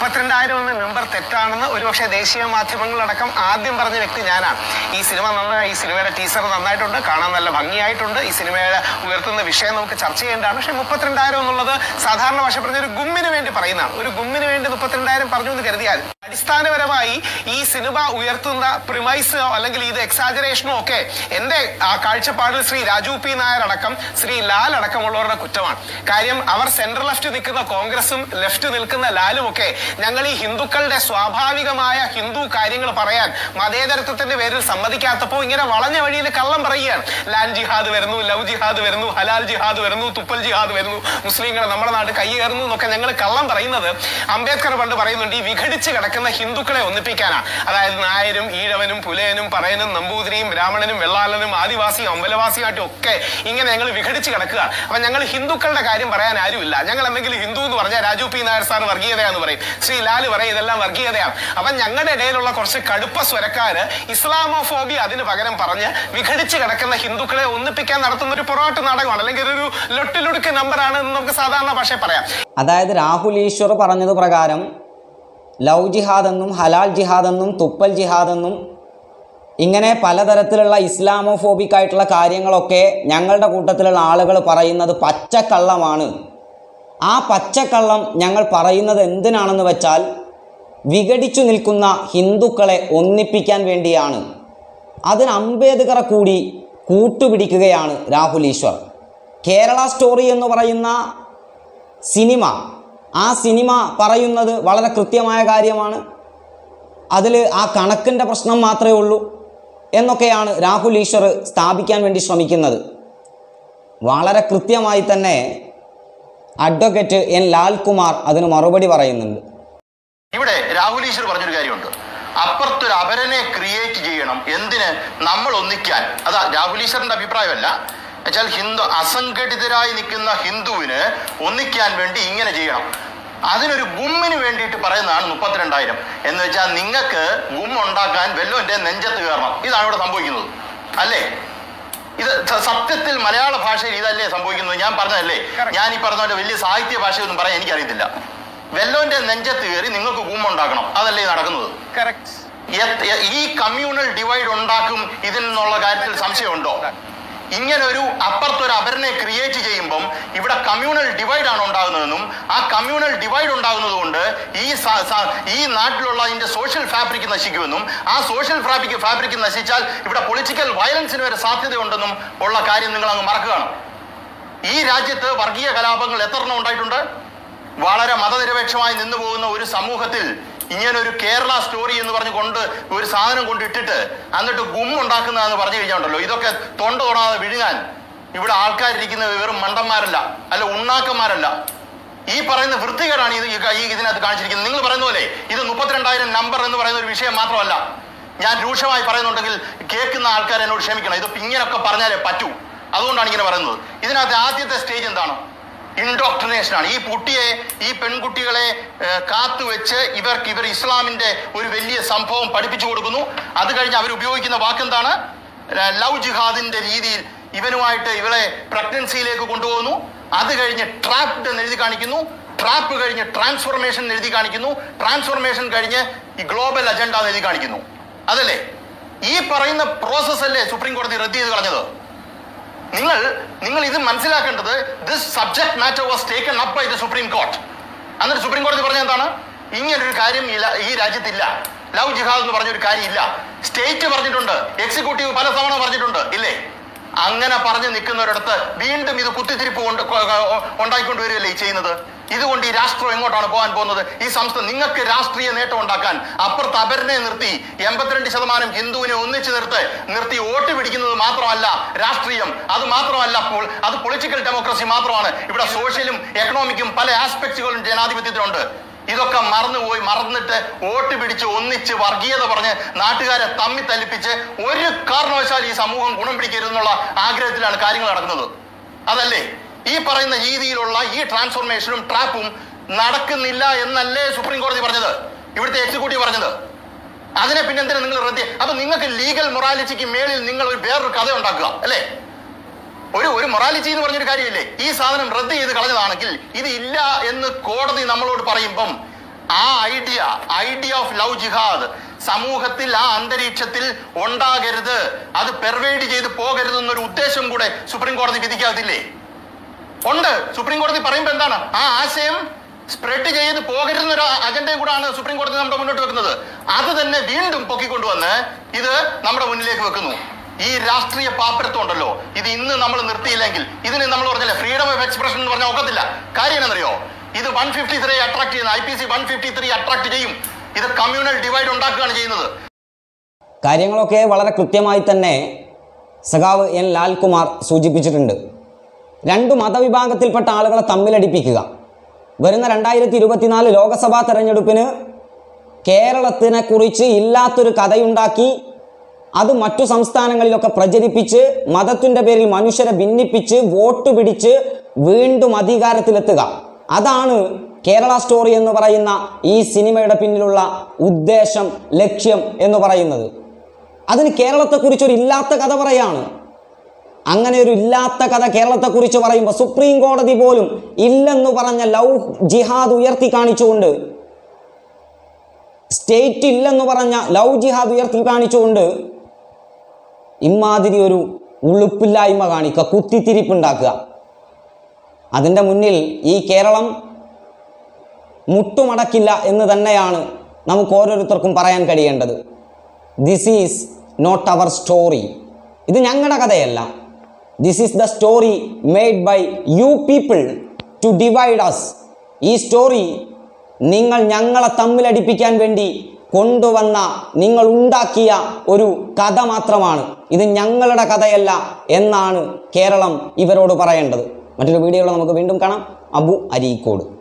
മുപ്പത്തിരണ്ടായിരം എന്ന നമ്പർ തെറ്റാണെന്ന് ഒരുപക്ഷെ ദേശീയ മാധ്യമങ്ങളടക്കം ആദ്യം പറഞ്ഞ വ്യക്തി ഞാനാണ് ഈ സിനിമ നന്നായി ഈ സിനിമയുടെ ടീസർ നന്നായിട്ടുണ്ട് കാണാൻ നല്ല ഭംഗിയായിട്ടുണ്ട് ഈ സിനിമയുടെ ഉയർത്തുന്ന വിഷയം നമുക്ക് ചർച്ച ചെയ്യേണ്ടതാണ് പക്ഷേ മുപ്പത്തിരണ്ടായിരം എന്നുള്ളത് സാധാരണ ഭാഷ പറഞ്ഞ ഒരു ഗുമ്മിന് വേണ്ടി പറയുന്നതാണ് ഒരു ഗുമ്മിന് വേണ്ടി മുപ്പത്തിരണ്ടായിരം പറഞ്ഞു എന്ന് കരുതിയാൽ അടിസ്ഥാനപരമായി ഈ സിനിമ ഉയർത്തുന്ന പ്രിമൈസോ അല്ലെങ്കിൽ ഇത് എക്സാജറേഷനോ ഒക്കെ എന്റെ ആ കാഴ്ചപ്പാടിൽ ശ്രീ രാജു പി നായർ അടക്കം ശ്രീ ലാൽ അടക്കമുള്ളവരുടെ കുറ്റമാണ് കാര്യം അവർ സെൻട്രൽ ലെഫ്റ്റ് നിൽക്കുന്ന കോൺഗ്രസും ലെഫ്റ്റ് നിൽക്കുന്ന ലാലും ഒക്കെ ഞങ്ങൾ ഈ ഹിന്ദുക്കളുടെ സ്വാഭാവികമായ ഹിന്ദു കാര്യങ്ങൾ പറയാൻ മതേതരത്വത്തിന്റെ പേരിൽ സമ്മതിക്കാത്തപ്പോൾ ഇങ്ങനെ വളഞ്ഞ വഴിയിൽ കള്ളം പറയുകയാണ് ലാൻഡ് ജിഹാദ് വരുന്നു ലവ് ജിഹാദ് വരുന്നു ഹലാൽ ജിഹാദ് വരുന്നു തുപ്പൽ ജിഹാദ് വരുന്നു മുസ്ലിങ്ങൾ നമ്മുടെ നാട് കൈയേറുന്നു എന്നൊക്കെ ഞങ്ങൾ കള്ളം പറയുന്നത് അംബേദ്കർ പണ്ട് പറയുന്നുണ്ട് ഈ വിഘടിച്ച് കിടക്കുന്ന ഹിന്ദുക്കളെ ഒന്നിപ്പിക്കാനാണ് അതായത് നായരും ഈഴവനും പുലയനും പറയനും നമ്പൂതിരിയും ബ്രാഹ്മണനും വെള്ളാളനും ആദിവാസിയും അമ്പലവാസിയുമായിട്ടും ഒക്കെ ഇങ്ങനെ ഞങ്ങൾ വിഘടിച്ച് കിടക്കുക അപ്പൊ ഞങ്ങൾ ഹിന്ദുക്കളുടെ കാര്യം പറയാൻ ആരുമില്ല ഞങ്ങൾ എന്തെങ്കിലും ഹിന്ദു എന്ന് പറഞ്ഞാൽ രാജു പി നായർ സാർ വർഗീയതയാന്ന് പറയും ശ്രീ ലാൽ പറയും ഇതെല്ലാം വർഗീയതയാണ് അപ്പൊ ഞങ്ങളുടെ ഇടയിലുള്ള കുറച്ച് കടുപ്പ സ്വരക്കാര് ഇസ്ലാമോഫോബി അതിന് പകരം പറഞ്ഞ് വിഘടിച്ച് കിടക്കുന്ന ഹിന്ദുക്കളെ ഒന്നിപ്പിക്കാൻ നടത്തുന്ന ഒരു പൊറോട്ട് നാടകമാണ് അല്ലെങ്കിൽ ഒരു ലൊട്ടിലുടുക്ക് നമ്പറാണ് എന്ന് നമുക്ക് സാധാരണ ഭാഷയിൽ പറയാം അതായത് രാഹുൽ ഈശ്വർ പറഞ്ഞത് പ്രകാരം ലവ് ജിഹാദ് എന്നും ഹലാൽ ജിഹാദ് എന്നും തുപ്പൽ ജിഹാദ് എന്നും ഇങ്ങനെ പലതരത്തിലുള്ള ഇസ്ലാമോഫോബിക് ആയിട്ടുള്ള കാര്യങ്ങളൊക്കെ ഞങ്ങളുടെ കൂട്ടത്തിലുള്ള ആളുകൾ പറയുന്നത് പച്ചക്കള്ളമാണ് ആ പച്ചക്കള്ളം ഞങ്ങൾ പറയുന്നത് എന്തിനാണെന്ന് വെച്ചാൽ വിഘടിച്ചു നിൽക്കുന്ന ഹിന്ദുക്കളെ ഒന്നിപ്പിക്കാൻ വേണ്ടിയാണ് അതിന് അംബേദ്കറെ കൂടി കൂട്ടുപിടിക്കുകയാണ് രാഹുൽ ഈശ്വർ കേരള സ്റ്റോറി എന്ന് പറയുന്ന സിനിമ ആ സിനിമ പറയുന്നത് വളരെ കൃത്യമായ കാര്യമാണ് അതിൽ ആ കണക്കിൻ്റെ പ്രശ്നം മാത്രമേ ഉള്ളൂ എന്നൊക്കെയാണ് രാഹുൽ ഈശ്വർ സ്ഥാപിക്കാൻ വേണ്ടി ശ്രമിക്കുന്നത് വളരെ കൃത്യമായി തന്നെ അഡ്വക്കേറ്റ് എൻ ലാൽകുമാർ അതിന് മറുപടി പറയുന്നുണ്ട് ഇവിടെ രാഹുൽ ഈശ്വർ പറഞ്ഞൊരു കാര്യമുണ്ട് അപ്പുറത്തൊരു അപരനെ ക്രിയേറ്റ് ചെയ്യണം എന്തിന് നമ്മൾ ഒന്നിക്കാൻ അതാ രാഹുൽ ഈശ്വറിന്റെ അഭിപ്രായമല്ല വെച്ചാൽ ഹിന്ദു അസംഘടിതരായി നിൽക്കുന്ന ഹിന്ദുവിന് ഒന്നിക്കാൻ വേണ്ടി ഇങ്ങനെ ചെയ്യണം അതിനൊരു ഗുമ്മിന് വേണ്ടിയിട്ട് പറയുന്നതാണ് മുപ്പത്തിരണ്ടായിരം എന്ന് വെച്ചാൽ നിങ്ങൾക്ക് ഗും ഉണ്ടാക്കാൻ വെല്ലോന്റെ നെഞ്ചത്ത് കയറണം ഇതാണ് ഇവിടെ സംഭവിക്കുന്നത് അല്ലേ ഇത് സ- സത്യത്തിൽ മലയാള ഭാഷയിൽ ഇതല്ലേ സംഭവിക്കുന്നത് ഞാൻ പറഞ്ഞതല്ലേ ഞാൻ ഈ പറഞ്ഞ പോലെ വലിയ സാഹിത്യ ഭാഷയൊന്നും പറയാൻ എനിക്കറിയത്തില്ല വെല്ലോന്റെ നെഞ്ചത്ത് കയറി നിങ്ങൾക്ക് ഗുമ്മുണ്ടാക്കണം അതല്ലേ നടക്കുന്നത് കറക്റ്റ് എത്- എ- ഈ കമ്മ്യൂണൽ ഡിവൈഡ് ഉണ്ടാക്കും ഇതിനുള്ള കാര്യത്തിൽ സംശയമുണ്ടോ ഇങ്ങനെ ഒരു അപ്പുറത്തൊരു അപരനെ ക്രിയേറ്റ് ചെയ്യുമ്പം ഇവിടെ കമ്മ്യൂണൽ ഡിവൈഡ് ആണ് ഉണ്ടാകുന്നതെന്നും ആ കമ്മ്യൂണൽ ഡിവൈഡ് ഉണ്ടാകുന്നത് കൊണ്ട് ഈ സ- സ- ഈ നാട്ടിലുള്ള അതിന്റെ സോഷ്യൽ ഫാബ്രിക് നശിക്കുമെന്നും ആ സോഷ്യൽ ഫാബ്രിക് ഫാബ്രിക് നശിച്ചാൽ ഇവിടെ പൊളിറ്റിക്കൽ വയലൻസിന് വരെ സാധ്യതയുണ്ടെന്നും ഉള്ള കാര്യം നിങ്ങൾ അങ്ങ് മറക്കുകയാണ് ഈ രാജ്യത്ത് വർഗീയ കലാപങ്ങൾ എത്ര എണ്ണം ഉണ്ടായിട്ടുണ്ട് വളരെ മതനിരപേക്ഷമായി നിന്നു പോകുന്ന ഒരു സമൂഹത്തിൽ ഇങ്ങനെ ഒരു കേരള സ്റ്റോറി എന്ന് പറഞ്ഞ് കൊണ്ട് ഒരു സാധനം കൊണ്ട് ഇട്ടിട്ട് എന്നിട്ട് ഗും ഉണ്ടാക്കുന്നതെന്ന് പറഞ്ഞു കഴിഞ്ഞുണ്ടല്ലോ ഇതൊക്കെ തൊണ്ട തൊടാതെ വിഴുങ്ങാൻ ഇവിടെ ആൾക്കാരിരിക്കുന്നത് വെറും മണ്ടന്മാരല്ല അല്ല ഉണ്ണാക്കന്മാരല്ല ഈ പറയുന്ന വൃത്തികേടാണ് ഇത് ഈ ക- ഈ ഇതിനകത്ത് കാണിച്ചിരിക്കുന്നത് നിങ്ങൾ പറയുന്ന പോലെ ഇത് മുപ്പത്തിരണ്ടായിരം നമ്പർ എന്ന് പറയുന്ന ഒരു വിഷയം മാത്രമല്ല ഞാൻ രൂക്ഷമായി പറയുന്നുണ്ടെങ്കിൽ കേൾക്കുന്ന ആൾക്കാർ എന്നോട് ക്ഷമിക്കണം ഇത് ഇങ്ങനെയൊക്കെ പറഞ്ഞാലേ പറ്റൂ അതുകൊണ്ടാണ് ഇങ്ങനെ പറയുന്നത് ഇതിനകത്ത് ആദ്യത്തെ സ്റ്റേജ് എന്താണ് ഇൻഡോക്ട്രിനേഷൻ ആണ് ഈ കുട്ടിയെ ഈ പെൺകുട്ടികളെ ഏഹ്, കാത്തുവെച്ച് ഇവർക്ക് ഇവർ ഇസ്ലാമിന്റെ ഒരു വലിയ സംഭവം പഠിപ്പിച്ചു കൊടുക്കുന്നു അത് കഴിഞ്ഞ് അവർ ഉപയോഗിക്കുന്ന വാക്കെന്താണ് ഏഹ്, ലവ് ജിഹാദിന്റെ രീതിയിൽ ഇവനുമായിട്ട് ഇവളെ പ്രഗ്നൻസിയിലേക്ക് കൊണ്ടുപോകുന്നു അത് കഴിഞ്ഞ് ട്രാപ്ഡ് എന്ന് എഴുതി കാണിക്കുന്നു ട്രാപ്പ് കഴിഞ്ഞ് ട്രാൻസ്ഫോർമേഷൻ എഴുതി കാണിക്കുന്നു ട്രാൻസ്ഫോർമേഷൻ കഴിഞ്ഞ് ഈ ഗ്ലോബൽ അജണ്ട എന്ന് എഴുതി കാണിക്കുന്നു അതല്ലേ ഈ പറയുന്ന പ്രോസസ് അല്ലേ സുപ്രീം കോടതി റദ്ദ് ചെയ്ത് കളഞ്ഞത് നിങ്ങൾ നിങ്ങൾ ഇത് മനസ്സിലാക്കേണ്ടത് this subject matter was taken up by the Supreme Court എന്നിട്ട് സുപ്രീം കോടതി പറഞ്ഞ എന്താണ് ഇങ്ങനൊരു കാര്യം ഈ ല- ഈ രാജ്യത്തില്ല ലവ് ജിഹാദ് എന്ന് പറഞ്ഞൊരു കാര്യം ഇല്ല സ്റ്റേറ്റ് പറഞ്ഞിട്ടുണ്ട് എക്സിക്യൂട്ടീവ് പല തവണ പറഞ്ഞിട്ടുണ്ട് ഇല്ലേ അങ്ങനെ പറഞ്ഞു നിൽക്കുന്നവരിടത്ത് വീണ്ടും ഇത് കുത്തിത്തിരിപ്പ് കൊണ്ട് കൊ- കൊ- ഉണ്ടായിക്കൊണ്ട് വരികയല്ലേ ഈ ചെയ്യുന്നത് ഇതുകൊണ്ട് ഈ രാഷ്ട്രം എങ്ങോട്ടാണ് പോകാൻ പോകുന്നത് ഈ സംസ്ഥാനം നിങ്ങൾക്ക് രാഷ്ട്രീയ നേട്ടം ഉണ്ടാക്കാൻ അപ്പുറത്ത് അപരനെ നിർത്തി എൺപത്തിരണ്ട് ശതമാനം ഹിന്ദുവിനെ ഒന്നിച്ചു നിർത്ത് നിർത്തി വോട്ട് പിടിക്കുന്നത് മാത്രമല്ല രാഷ്ട്രീയം അത് മാത്രമല്ല അപ്പോൾ അത് പൊളിറ്റിക്കൽ ഡെമോക്രസി മാത്രമാണ് ഇവിടെ സോഷ്യലും എക്കണോമിക്കും പല ആസ്പെക്റ്റുകളും ജനാധിപത്യത്തിലുണ്ട് ഇതൊക്കെ മറന്നുപോയി മറന്നിട്ട് വോട്ട് പിടിച്ച് ഒന്നിച്ച് വർഗീയത പറഞ്ഞ് നാട്ടുകാരെ തമ്മി തല്ലിപ്പിച്ച് ഒരു കാരണവശാൽ ഈ സമൂഹം ഗുണം പിടിക്കരുതെന്നുള്ള ആഗ്രഹത്തിലാണ് കാര്യങ്ങൾ നടക്കുന്നത് അതല്ലേ ഈ പറയുന്ന രീതിയിലുള്ള ഈ ട്രാൻസ്ഫോർമേഷനും ട്രാപ്പും നടക്കുന്നില്ല എന്നല്ലേ സുപ്രീം കോടതി പറഞ്ഞത് ഇവിടുത്തെ എക്സിക്യൂട്ടീവ് പറഞ്ഞത് അതിനെ പിന്നെ എന്തിനാ നിങ്ങൾ റദ്ദി അപ്പൊ നിങ്ങൾക്ക് ലീഗൽ മൊറാലിറ്റിക്ക് മേളിൽ നിങ്ങൾ ഒരു വേറൊരു കഥ ഉണ്ടാക്കുക അല്ലേ ഒരു ഒരു മൊറാലിറ്റി എന്ന് പറഞ്ഞൊരു കാര്യമില്ലേ ഈ സാധനം റദ്ദ് ചെയ്ത് കളഞ്ഞതാണെങ്കിൽ ഇത് ഇല്ല എന്ന് കോടതി നമ്മളോട് പറയുമ്പം ആ idea idea of love jihad സമൂഹത്തിൽ ആ അന്തരീക്ഷത്തിൽ ഉണ്ടാകരുത് അത് പെർവേഡ് ചെയ്ത് പോകരുത് എന്നൊരു ഉദ്ദേശം കൂടെ സുപ്രീം കോടതി വിധിക്കാത്തില്ലേ ഉണ്ട് സുപ്രീം കോടതി പറയുമ്പോൾ എന്താണ് ആ ആശയം സ്പ്രെഡ് ചെയ്ത് പോകരുതെന്നൊരു അജണ്ടയും കൂടാണ് സുപ്രീം കോടതി നമ്മുടെ മുന്നോട്ട് വെക്കുന്നത് അത് തന്നെ വീണ്ടും പൊക്കിക്കൊണ്ടുവന്ന് ഇത് നമ്മുടെ മുന്നിലേക്ക് വെക്കുന്നു ഈ രാഷ്ട്രീയ പാപ്പരത്വം ഉണ്ടല്ലോ ഇത് ഇന്ന് നമ്മൾ നിർത്തിയില്ലെങ്കിൽ ഇതിന് നമ്മൾ പറഞ്ഞില്ല ഫ്രീഡം ഓഫ് എക്സ്പ്രഷൻ എന്ന് പറഞ്ഞാൽ ഒക്കത്തില്ല കാര്യം എന്നറിയോ ഇത് വൺ ഫിഫ്റ്റി ത്രീ അട്രാക്ട് ചെയ്യുന്ന I P C one fifty three attract ചെയ്യും ഇത് കമ്മ്യൂണൽ ഡിവൈഡ് ഉണ്ടാക്കുകയാണ് ചെയ്യുന്നത് കാര്യങ്ങളൊക്കെ വളരെ കൃത്യമായി തന്നെ സഖാവ് എൻ ലാൽകുമാർ സൂചിപ്പിച്ചിട്ടുണ്ട് രണ്ട് മതവിഭാഗത്തിൽപ്പെട്ട ആളുകളെ തമ്മിലടിപ്പിക്കുക വരുന്ന രണ്ടായിരത്തി ഇരുപത്തിനാല് ലോക്സഭാ തെരഞ്ഞെടുപ്പിന് കേരളത്തിനെ കുറിച്ച് ഇല്ലാത്തൊരു കഥയുണ്ടാക്കി അത് മറ്റു സംസ്ഥാനങ്ങളിലൊക്കെ പ്രചരിപ്പിച്ച് മതത്തിൻ്റെ പേരിൽ മനുഷ്യരെ ഭിന്നിപ്പിച്ച് വോട്ട് പിടിച്ച് വീണ്ടും അധികാരത്തിലെത്തുക അതാണ് കേരള സ്റ്റോറി എന്ന് പറയുന്ന ഈ സിനിമയുടെ പിന്നിലുള്ള ഉദ്ദേശം ലക്ഷ്യം എന്ന് പറയുന്നത് അതിന് കേരളത്തെക്കുറിച്ച് ഒരു ഇല്ലാത്ത കഥ പറയാണ് അങ്ങനെ ഒരു ഇല്ലാത്ത കഥ കേരളത്തെക്കുറിച്ച് പറയുമ്പോൾ സുപ്രീം കോടതി പോലും ഇല്ലെന്ന് പറഞ്ഞ ലവ് ജിഹാദ് ഉയർത്തി കാണിച്ചുകൊണ്ട് സ്റ്റേറ്റ് ഇല്ലെന്ന് പറഞ്ഞ ലവ് ജിഹാദ് ഉയർത്തി കാണിച്ചുകൊണ്ട് ഇമാതിരി ഒരു ഉളുപ്പില്ലായ്മ കാണിക്കുക കുത്തിത്തിരിപ്പുണ്ടാക്കുക അതിൻ്റെ മുന്നിൽ ഈ കേരളം മുട്ടുമടക്കില്ല എന്ന് തന്നെയാണ് നമുക്ക് ഓരോരുത്തർക്കും പറയാൻ കഴിയേണ്ടത് this is not our story ഇത് ഞങ്ങളുടെ കഥയല്ല this is the story made by you people to divide us ഈ സ്റ്റോറി നിങ്ങൾ ഞങ്ങളെ തമ്മിലടിപ്പിക്കാൻ വേണ്ടി കൊണ്ടുവന്ന നിങ്ങൾ ഉണ്ടാക്കിയ ഒരു കഥ മാത്രമാണ് ഇത് ഞങ്ങളുടെ കഥയല്ല എന്നാണ് കേരളം ഇവരോട് പറയേണ്ടത് മറ്റൊരു വീഡിയോയിൽ നമുക്ക് വീണ്ടും കാണാം അബു അരീക്കോട്